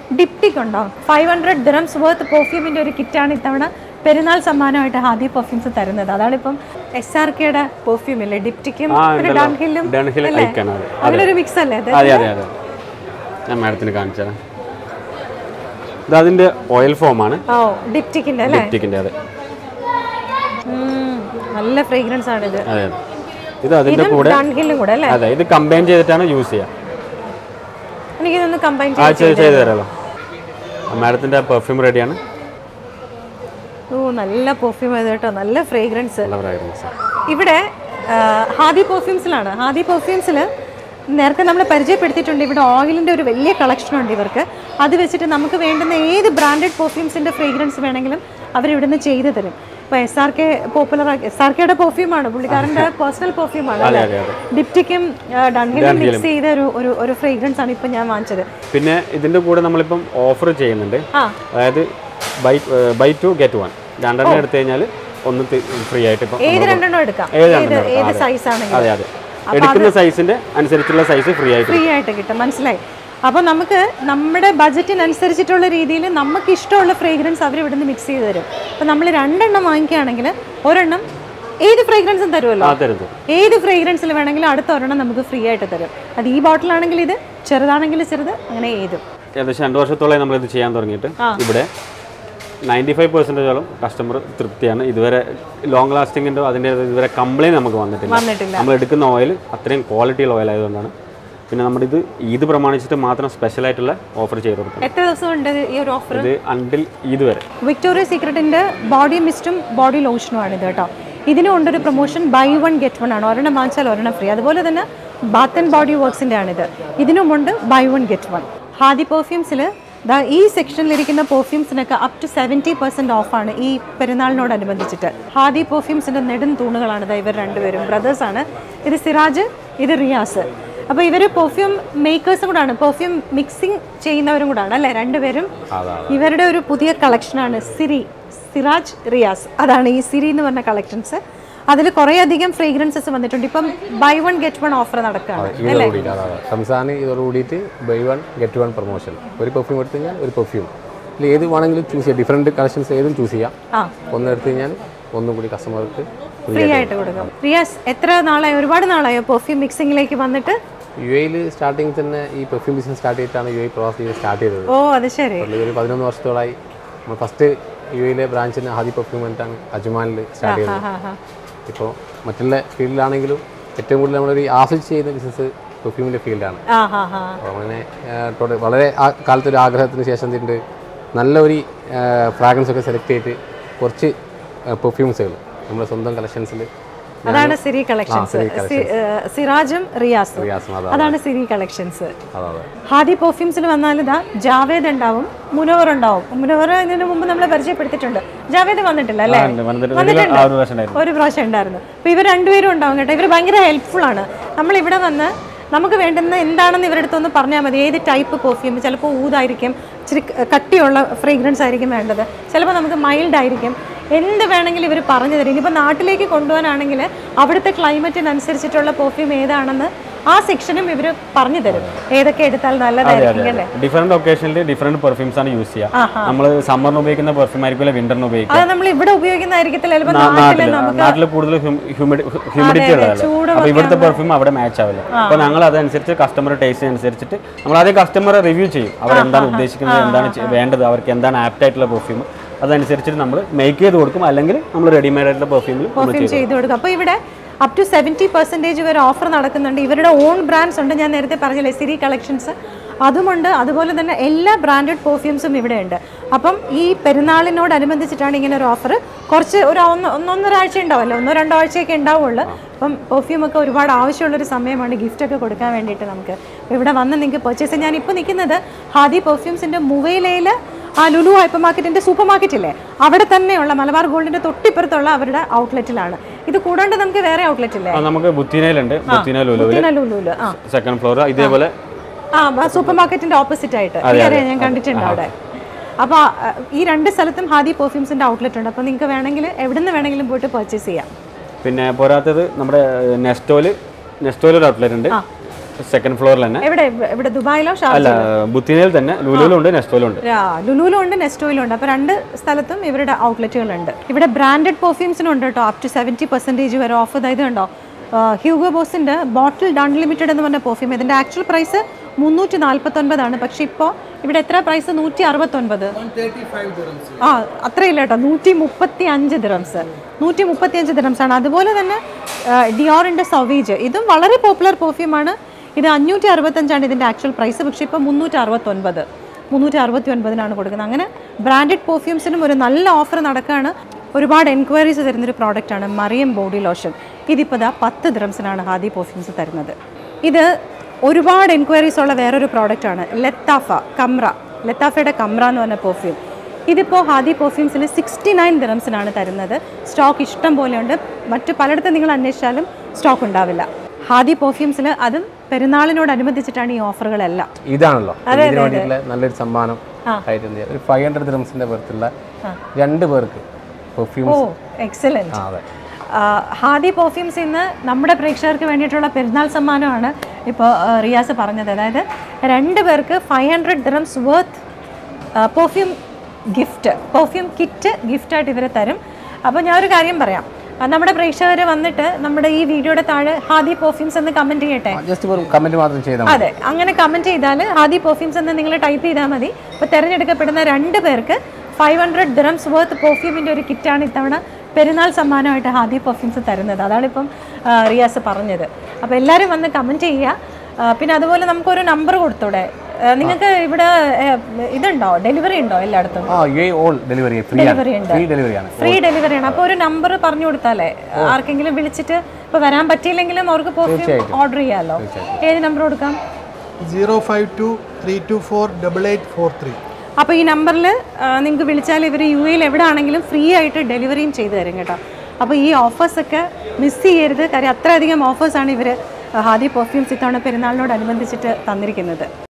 ഡിപ്റ്റിക് ഉണ്ടോ five hundred dirhams worth പെർഫ്യൂമിൻ്റെ ഒരു കിറ്റാണ് ഇത്തവണ പെരുന്നാൾ സമ്മാനമായിട്ട് ഹാദി പെർഫ്യൂംസ് തരുന്നത് അതാണിപ്പം എസ് ആർ കെയുടെ പെർഫ്യൂം ഇല്ലേ ഡിപ്റ്റിക്കും ആ പിന്നെ ഉണ്ടല്ലോ ഡൺഹില്ലും ഡൺഹിൽ ഐക്കാണ് അത് അങ്ങനെ ഒരു മിക്സ് അല്ലേ അത് അതെ അതെ അതെ ഞാൻ മാഡത്തിന് കാണിച്ചത് ഇത് അതിൻ്റെ ഓയിൽ ഫോമാണ് ഓ ഡിപ്റ്റിക്കിൻ്റെ അല്ലേ ലിപ്റ്റിക്കിൻ്റെ അതെ ഉം, നല്ല ഫ്രേഗ്രൻസ് ആണ് ഇത് അതെ അതെ ഇത് അതിൻ്റെ ഇതും കൂടെ ഡൺഹില്ലും കൂടെ അല്ലേ അതെ ഇത് കമ്പൈൻ ചെയ്തിട്ടാണ് യൂസ് ചെയ്യുക എനിക്കിതൊന്ന് കമ്പൈൻ ആ ചെയ്ത് ചെയ്ത് തരാമല്ലോ മാഡത്തിൻ്റെ പെർഫ്യൂം റെഡിയാണ് ഓ നല്ല പെർഫ്യൂം ആയത് കേട്ടോ നല്ല ഫ്രേഗ്രൻസ് നല്ല ഫ്രാഗ്രൻസ് ഇവിടെ ആ, ഹാദി പെർഫ്യൂംസിലാണ് ഹാദി പെർഫ്യൂംസിൽ നേരത്തെ നമ്മൾ പരിചയപ്പെടുത്തിയിട്ടുണ്ട് ഇവിടെ ഓയിലിൻ്റെ ഒരു വലിയ കളക്ഷൻ ഉണ്ട് ഇവർക്ക് അത് വെച്ചിട്ട് നമുക്ക് വേണ്ടുന്ന ഏത് ബ്രാൻഡഡ് പെർഫ്യൂംസിൻ്റെ ഫ്രേഗ്രൻസ് വേണമെങ്കിലും അവർ ഇവിടുന്ന് ചെയ്തു തരും ഇപ്പോൾ S R K popular S R കെയുടെ പെർഫ്യൂമാണ് പുള്ളിക്കാരൻ്റെ പേഴ്സണൽ പെർഫ്യൂമാണ് അതെ അതെ അതെ ഡിപ്റ്റിക്കും ഡൺഹിലും മിക്സ് ചെയ്ത ഒരു ഒരു ഒരു ഫ്രേഗ്രൻസ് ആണ് ഇപ്പം ഞാൻ വാങ്ങിച്ചത് പിന്നെ ഇതിൻ്റെ കൂടെ നമ്മളിപ്പം ഓഫർ ചെയ്യുന്നുണ്ട് ആ അതായത് buy buy two get one രണ്ടെണ്ണം എടുത്തു കഴിഞ്ഞാൽ ഒന്ന് ഫ്രീ ആയിട്ട് ഇപ്പം ഏത് രണ്ടെണ്ണം എടുക്കാം ഏത് ഏത് രണ്ടെണ്ണം ഏത് എടുക്കാം, സൈസ് ആണെങ്കിലും അതെ അതെ എടുക്കുന്ന സൈസിന്റെ അനുസരിച്ചുള്ള സൈസ് ഫ്രീ ആയിട്ട് ഫ്രീ ആയിട്ട് കിട്ടും മനസ്സിലായി അപ്പോൾ നമുക്ക് നമ്മുടെ ബജറ്റിനനുസരിച്ചിട്ടുള്ള രീതിയിൽ നമുക്ക് ഇഷ്ടമുള്ള ഫ്രേഗ്രൻസ് അവർ ഇവിടുന്ന് മിക്സ് ചെയ്ത് തരും അപ്പോൾ നമ്മൾ രണ്ടെണ്ണം വാങ്ങിക്കുകയാണെങ്കിൽ ഒരെണ്ണം ഏത് ഫ്രേഗ്രൻസും തരുമല്ലോ ആ തരുത് ഏത് ഫ്രേഗ്രൻസിൽ വേണമെങ്കിലും അടുത്ത ഒരെണ്ണം നമുക്ക് ഫ്രീ ആയിട്ട് തരും അത് ഈ ബോട്ടിലാണെങ്കിൽ ഇത് ചെറുതാണെങ്കിൽ ചെറുത് അങ്ങനെ ഏതും ഏകദേശം രണ്ട് വർഷത്തോളമായി നമ്മളിത് ചെയ്യാൻ തുടങ്ങിയിട്ട് ഇവിടെ നയൻറ്റി ഫൈവ് പെർസെൻറ്റേജോളം കസ്റ്റമർ തൃപ്തിയാണ് ഇതുവരെ ലോങ് ലാസ്റ്റിങ്ങിൻ്റെ അതിൻ്റെ ഇതുവരെ കംപ്ലൈൻറ്റ് നമുക്ക് വന്നിട്ടില്ല വന്നിട്ടില്ല നമ്മൾ എടുക്കുന്ന ഓയിൽ അത്രയും ക്വാളിറ്റിയുള്ള ഓയിൽ ആയതുകൊണ്ടാണ് പിന്നെ നമ്മുടെ ഇത് ഈദ് പ്രമാണിച്ചിട്ട് മാത്രം സ്പെഷ്യലായിട്ടുള്ള ഓഫർ ചെയ്ത് കൊടുക്കും എത്ര ദിവസം ഉണ്ട് ഈ ഒരു ഓഫർ ഇത് അണ്ടിൽ ഈദ് വരെ വിക്ടോറിയ സീക്രട്ടിൻ്റെ ബോഡി മിസ്റ്റും ബോഡി ലോഷനും ആണ് ഇത് കേട്ടോ ഇതിനും ഉണ്ടൊരു promotion buy one get one ആണ് ഒരെണ്ണം വാങ്ങിച്ചാൽ ഒരെണ്ണം ഫ്രീ അതുപോലെ തന്നെ ബാത്ത് ആൻഡ് ബോഡി വർക്ക്സിൻ്റെ ആണിത് ഇതിനുമുണ്ട് buy one get one Hadi പെർഫ്യൂംസിൽ ദാ ഈ സെക്ഷനിലിരിക്കുന്ന പെർഫ്യൂംസിനൊക്കെ അപ് ടു സെവൻറ്റി പെർസെൻറ്റ് ഓഫാണ് ഈ പെരുന്നാളിനോടനുബന്ധിച്ചിട്ട് ഹാദി പെർഫ്യൂംസിൻ്റെ നെടും തൂണുകളാണ് ദാ ഇവർ രണ്ടുപേരും ബ്രദേഴ്സാണ് ഇത് സിറാജ് ഇത് റിയാസ് അപ്പോൾ ഇവർ പെർഫ്യൂം മേക്കേഴ്സും കൂടാണ് പെർഫ്യൂം മിക്സിംഗ് ചെയ്യുന്നവരും കൂടാണ് അല്ലേ രണ്ടുപേരും അതാ ഇവരുടെ ഒരു പുതിയ കളക്ഷനാണ് സിരി സിറാജ് റിയാസ് അതാണ് ഈ സിരി എന്ന് പറഞ്ഞ കളക്ഷൻസ് അതിൽ കുറേ അധികം ഫ്രേഗ്രൻസസ് വന്നിട്ടുണ്ട് ഇപ്പം buy one get one offer നടക്കുകയാണ് ഇതോട് കൂടിയിട്ട് അതാണ് റംസാൻ ഇതോട് കൂടിയിട്ട് buy one get one promotion ഒരു പെർഫ്യൂം എടുത്തു കഴിഞ്ഞാൽ ഒരു പെർഫ്യൂം ഇതിൽ ഏത് വേണമെങ്കിലും ചൂസ് ചെയ്യാം ഡിഫറെൻറ്റ് കളക്ഷൻസ് ഏതും ചൂസ് ചെയ്യാം ആ ഒന്ന് എടുത്തു കഴിഞ്ഞാൽ ഒന്നും കൂടി കസ്റ്റമർക്ക് ഫ്രീ ആയിട്ട് കൊടുക്കും റിയാസ് എത്ര നാളായി ഒരുപാട് നാളായോ പെർഫ്യൂം മിക്സിംഗിലേക്ക് വന്നിട്ട് യു എയിൽ സ്റ്റാർട്ടിങ് തന്നെ ഈ പെർഫ്യൂം ബിസിനസ് സ്റ്റാർട്ട് ചെയ്തിട്ടാണ് യു എ പ്രവാസി ചെയ്ത് സ്റ്റാർട്ട് ചെയ്തത് ഓ അത് ശരി പുള്ളി ഒരു പതിനൊന്ന് വർഷത്തോളായി നമ്മൾ ഫസ്റ്റ് യു എയിലെ ബ്രാഞ്ചിന് ഹാദി പെർഫ്യൂം ആയിട്ടാണ് അജ്മാനിൽ സ്റ്റാർട്ട് ചെയ്തത് ആ ഹാ ഇപ്പോൾ മറ്റുള്ള ഫീൽഡിലാണെങ്കിലും ഏറ്റവും കൂടുതൽ നമ്മളൊരു ആസ്വദിച്ച് ചെയ്യുന്ന ബിസിനസ് പെർഫ്യൂമിൻ്റെ ഫീൽഡാണ് ആ ഹാ ഹാ അപ്പോൾ അങ്ങനെ ആ, ടോട്ടൽ വളരെ ആ കാലത്തൊരു ആഗ്രഹത്തിന് ശേഷം ഇതിൻ്റെ നല്ല ഒരു ഫ്രാഗ്രൻസ് ഒക്കെ സെലക്ട് ചെയ്തിട്ട് കുറച്ച് പെർഫ്യൂംസുകൾ നമ്മുടെ സ്വന്തം കളക്ഷൻസിൽ അതാണ് സിരി കളക്ഷൻസ് സിറാജും റിയാസും റിയാസും അതാ അതാണ് സിരി കളക്ഷൻസ് അതെ അതെ ഹാദി പെർഫ്യൂംസിൽ വന്നാൽ ഇതാ ജാവേദ് ഉണ്ടാവും മുനവർ ഉണ്ടാവും മുനവർ ഇതിനു മുമ്പ് നമ്മൾ പരിചയപ്പെടുത്തിയിട്ടുണ്ട് ജാവേദ് വന്നിട്ടില്ല അല്ലേ വന്നിട്ട് വന്നിട്ടുണ്ട്. ആ ഒരു വർഷം ഉണ്ടായിരുന്നു ഒരു പ്രാവശ്യം ഉണ്ടായിരുന്നു അപ്പോൾ ഇവർ രണ്ടുപേരും ഉണ്ടാവും കേട്ടോ ഇവർ ഭയങ്കര ഹെൽപ്ഫുൾ ആണ് നമ്മൾ ഇവിടെ വന്ന് നമുക്ക് വേണ്ടുന്ന എന്താണെന്ന് ഇവരുടെ അടുത്തൊന്ന് പറഞ്ഞാൽ മതി ഏത് ടൈപ്പ് പെർഫ്യൂം ചിലപ്പോൾ ഊതായിരിക്കും ഇച്ചിരി ക- കട്ടിയുള്ള ഫ്രേഗ്രൻസ് ആയിരിക്കും വേണ്ടത് ചിലപ്പോൾ നമുക്ക് മൈൽഡ് ആയിരിക്കും എന്ത് വേണമെങ്കിലും ഇവർ പറഞ്ഞു തരും ഇനിയിപ്പോൾ നാട്ടിലേക്ക് കൊണ്ടുപോകാനാണെങ്കിൽ അവിടുത്തെ ക്ലൈമറ്റിനനുസരിച്ചിട്ടുള്ള പെർഫ്യൂം ഏതാണെന്ന് ആ സെക്ഷനും ഇവർ പറഞ്ഞു തരും ഏതൊക്കെ എടുത്താൽ നല്ലതായിരിക്കും അല്ലേ ഡിഫറെന്റ് ഒക്കേഷനിൽ ഡിഫറെന്റ് പെർഫ്യൂംസ് ആണ് യൂസ് ചെയ്യുക നമ്മൾ സമ്മറിന് ഉപയോഗിക്കുന്ന പെർഫ്യൂം ആയിരിക്കില്ല വിന്ററിന് ഉപയോഗിക്കുക അത് നമ്മൾ ഇവിടെ ഉപയോഗിക്കുന്നതായിരിക്കത്തില്ല ചിലപ്പോൾ നാ- നാട്ടിൽ നാട്ടില് നമുക്ക് നാട്ടിൽ കൂടുതൽ ഹ്യൂമിഡിറ്റി ഉള്ളതല്ലേ ചൂടും അപ്പൊ ഇവിടുത്തെ പെർഫ്യൂം അവിടെ മാച്ച് ആവില്ല അപ്പൊ ഞങ്ങൾ അതനുസരിച്ച് കസ്റ്റമർ ടേസ്റ്റ് അനുസരിച്ചിട്ട് നമ്മൾ ആദ്യം കസ്റ്റമറെ റിവ്യൂ ചെയ്യും അവർ എന്താണ് ഉദ്ദേശിക്കുന്നത് എന്താണ് ചെ- വേണ്ടത് അവർക്ക് എന്താണ് ആപ്റ്റ് ആയിട്ടുള്ള പെർഫ്യൂം അതനുസരിച്ചിട്ട് നമ്മൾ മേക്ക് ചെയ്ത് കൊടുക്കും അല്ലെങ്കിൽ നമ്മൾ റെഡിമെയ്ഡ് ആയിട്ടുള്ള പെർഫ്യൂമിൽ നമ്മൾ പെർഫ്യൂം ചെയ്ത് കൊടുക്കും അപ്പോൾ ഇവിടെ അപ് ടു സെവൻറ്റി പെർസെൻറ്റേജ് വരെ ഓഫർ നടക്കുന്നുണ്ട് ഇവരുടെ ഓൺ ബ്രാൻഡ്സ് ഉണ്ട് ഞാൻ നേരത്തെ പറഞ്ഞില്ലേ സിരി കളക്ഷൻസ് അതുമുണ്ട് അതുപോലെ തന്നെ എല്ലാ ബ്രാൻഡഡ് പെർഫ്യൂംസും ഇവിടെ ഉണ്ട് അപ്പം ഈ പെരുന്നാളിനോടനുബന്ധിച്ചിട്ടാണ് ഇങ്ങനെ ഒരു ഓഫർ കുറച്ച് ഒരു ഒന്ന് ഒന്നൊന്നര ആഴ്ച ഉണ്ടാവുമല്ലോ ഒന്നോ രണ്ടോ ആഴ്ചയൊക്കെ ഉണ്ടാവുള്ളൂ അപ്പം പെർഫ്യൂം ഒക്കെ ഒരുപാട് ആവശ്യമുള്ളൊരു സമയമാണ് gift ഒക്കെ കൊടുക്കാൻ വേണ്ടിയിട്ട് നമുക്ക് അപ്പോൾ ഇവിടെ വന്ന് നിങ്ങൾക്ക് പർച്ചേസ് ഞാൻ ഇപ്പോൾ നിൽക്കുന്നത് ഹാദി പെർഫ്യൂംസിൻ്റെ മുവൈലയിൽ ആ ലുലു ഹൈപ്പർ മാർക്കറ്റിന്റെ സൂപ്പർ മാർക്കറ്റ് ഇല്ലേ അവിടെ തന്നെയുള്ള മലബാർ ഗോൾഡിന്റെ തൊട്ടിപ്പുറത്തുള്ള അവരുടെ ഔട്ട്ലെറ്റിലാണ് ഇത് കൂടാണ്ട് നമുക്ക് വേറെ ഔട്ട്ലെറ്റ് ഇല്ലേ ആ, നമുക്ക് ബുത്തിനയിലുണ്ട് ബുത്തിന ലുലുവിൽ പിന്നെ ലുലുല് ആ സെക്കൻഡ് ഫ്ലോർ ഇതേപോലെ ആ സൂപ്പർ മാർക്കറ്റിന്റെ ഓപ്പോസിറ്റ് ആയിട്ട് അറിയാം ഞാൻ കണ്ടിട്ടുണ്ട് അവിടെ അപ്പോൾ ഈ രണ്ട് സ്ഥലത്തും ഹാദി പെർഫ്യൂംസിന്റെ ഔട്ട്ലെറ്റ് ഉണ്ട് അപ്പോൾ നിങ്ങൾക്ക് വേണമെങ്കിൽ എവിടെ നിന്ന് വേണമെങ്കിലും പോയിട്ട് പർച്ചേസ് ചെയ്യാം പിന്നെ പോരാത്തത് നമ്മുടെ നെസ്റ്റോല് നെസ്റ്റോയിൽ ഒരു ഔട്ട്ലെറ്റ് ഉണ്ട് സെക്കൻഡ് ഫ്ലോറിൽ തന്നെ എവിടെ ഇവിടെ ദുബായിലോ ഷാർജ അല്ല ബുത്തിനയിൽ തന്നെ ലുലുവിലും ഉണ്ട് നെസ്റ്റോയിലും ഉണ്ട് ലുലുലും ഉണ്ട് നെസ്റ്റോയിലും ഉണ്ട് അപ്പോൾ രണ്ട് സ്ഥലത്തും ഇവരുടെ ഔട്ട്ലെറ്റുകളുണ്ട് ഇവിടെ ബ്രാൻഡഡ് പെർഫ്യൂംസിനുണ്ട് കേട്ടോ അപ് ടു സെവൻറ്റി പെർസെൻറ്റേജ് വരെ ഓഫ് അതായത് ഉണ്ടോ ഹ്യൂഗോ ബോസിൻ്റെ ബോട്ടിൽ അൺലിമിറ്റഡ് എന്ന് പറഞ്ഞ പെർഫ്യൂം ഇതിൻ്റെ ആക്ച്വൽ പ്രൈസ് മുന്നൂറ്റി നാൽപ്പത്തൊൻപതാണ് പക്ഷേ ഇപ്പോൾ ഇവിടെ എത്ര പ്രൈസ് നൂറ്റി അറുപത്തൊൻപത് ആ അത്രയില്ല കേട്ടോ നൂറ്റി മുപ്പത്തി അഞ്ച് ദിറംസ് നൂറ്റി മുപ്പത്തി അഞ്ച് ദിറംസ് ആണ് അതുപോലെ തന്നെ ഡിയോറിൻ്റെ സൗവീജ് ഇതും വളരെ പോപ്പുലർ പെർഫ്യൂമാണ് ഇത് അഞ്ഞൂറ്റി അറുപത്തഞ്ചാണ് ഇതിൻ്റെ ആക്ച്വൽ പ്രൈസ് പക്ഷേ ഇപ്പോൾ മുന്നൂറ്റി അറുപത്തൊൻപത് മുന്നൂറ്റി അറുപത്തി ഒൻപതിനാണ് കൊടുക്കുന്നത് അങ്ങനെ ബ്രാൻഡഡ് പെർഫ്യൂംസിനും ഒരു നല്ല ഓഫർ നടക്കുകയാണ് ഒരുപാട് എൻക്വയറീസ് തരുന്നൊരു പ്രോഡക്റ്റാണ് മറിയം ബോഡി ലോഷൻ ഇതിപ്പോൾ ദാ പത്ത് ദിറംസിനാണ് ഹാദി പെർഫ്യൂംസ് തരുന്നത് ഇത് ഒരുപാട് എൻക്വയറീസ് ഉള്ള വേറൊരു പ്രോഡക്റ്റാണ് ലത്താഫ കമ്ര ലത്താഫയുടെ കമ്ര എന്ന് പറഞ്ഞ പെർഫ്യൂം ഇതിപ്പോൾ ഹാദി പെർഫ്യൂംസിൽ സിക്സ്റ്റി നയൻ ദിറംസിനാണ് തരുന്നത് സ്റ്റോക്ക് ഇഷ്ടം പോലെയുണ്ട് മറ്റു പലയിടത്തും നിങ്ങൾ അന്വേഷിച്ചാലും സ്റ്റോക്ക് ഉണ്ടാവില്ല ഹാദി പെർഫ്യൂംസിൽ അതും പെരുന്നാളിനോടനുബന്ധിച്ചിട്ടാണ് ഈ ഓഫറുകളെല്ലാം ഇതാണല്ലോ ഇതിന് വേണ്ടിയിട്ടുള്ള നല്ലൊരു സമ്മാനം ആയിട്ട് എന്ത് ചെയ്യാം ഒരു ഫൈവ് ഹൺഡ്രഡ് ദിറംസിന്റെ പുറത്തുള്ള രണ്ട് പേർക്ക് ഓ പെർഫ്യൂംസ് എക്സലൻറ്റ് ആ അതെ ഹാദി പെർഫ്യൂംസ് ഇന്ന് നമ്മുടെ പ്രേക്ഷകർക്ക് വേണ്ടിയിട്ടുള്ള പെരുന്നാൾ സമ്മാനമാണ് ഇപ്പോൾ റിയാസ് പറഞ്ഞത് അതായത് രണ്ട് പേർക്ക് five hundred dirhams worth perfume gift perfume kit ഗിഫ്റ്റായിട്ട് ഇവർ തരും അപ്പോൾ ഞാൻ ഒരു കാര്യം പറയാം ആ, നമ്മുടെ പ്രേക്ഷകർ വന്നിട്ട് നമ്മുടെ ഈ വീഡിയോയുടെ താഴെ ഹാദി പെർഫ്യൂംസ് എന്ന് കമൻറ്റ് ചെയ്യട്ടെ ജസ്റ്റ് ഒരു കമന്റ് മാത്രം ചെയ്താൽ മതി അതെ അങ്ങനെ കമൻറ്റ് ചെയ്താൽ ഹാദി പെർഫ്യൂംസ് എന്ന് നിങ്ങൾ ടൈപ്പ് ചെയ്താൽ മതി അപ്പോൾ തിരഞ്ഞെടുക്കപ്പെടുന്ന രണ്ട് പേർക്ക് ഫൈവ് ഹൺഡ്രഡ് ദിറംസ് വർത്ത് പെർഫ്യൂമിൻ്റെ ഒരു കിറ്റാണ് ഇത്തവണ പെരുന്നാൾ സമ്മാനമായിട്ട് ഹാദി പെർഫ്യൂംസ് തരുന്നത് അതാണിപ്പം ആ, റിയാസ് പറഞ്ഞത് അപ്പോൾ എല്ലാവരും വന്ന് കമൻറ്റ് ചെയ്യുക ആ, പിന്നെ അതുപോലെ നമുക്കൊരു നമ്പർ കൊടുത്തൂടെ ആ, നിങ്ങൾക്ക് ഇവിടെ ഏ, ഇതുണ്ടോ ഡെലിവറി ഉണ്ടോ എല്ലായിടത്തും ആ യു ഓൾ ഡെലിവറി ഫ്രീ ആണ് ഡെലിവറി ഉണ്ട് ഫ്രീ ഡെലിവറിയാണ് ഫ്രീ ഡെലിവറിയാണ് അപ്പോൾ ഒരു നമ്പർ പറഞ്ഞു കൊടുത്താലേ ആർക്കെങ്കിലും വിളിച്ചിട്ട് ഇപ്പോൾ വരാൻ പറ്റിയില്ലെങ്കിലും അവർക്ക് പെർഫ്യൂം ഓർഡർ ചെയ്യാമല്ലോ ഏത് നമ്പർ കൊടുക്കാം zero five two three two four double eight four three അപ്പോൾ ഈ നമ്പറിൽ നിങ്ങൾക്ക് വിളിച്ചാൽ ഇവർ യു എയിൽ എവിടെ ആണെങ്കിലും ഫ്രീ ആയിട്ട് ഡെലിവറിയും ചെയ്തു തരും കേട്ടോ അപ്പോൾ ഈ ഓഫേഴ്സൊക്കെ മിസ് ചെയ്യരുത് കാര്യം അത്രയധികം ഓഫേഴ്സാണ് ഇവർ ഹാദി പെർഫ്യൂംസ് ഇത്തവണ പെരുന്നാളിനോടനുബന്ധിച്ചിട്ട് തന്നിരിക്കുന്നത്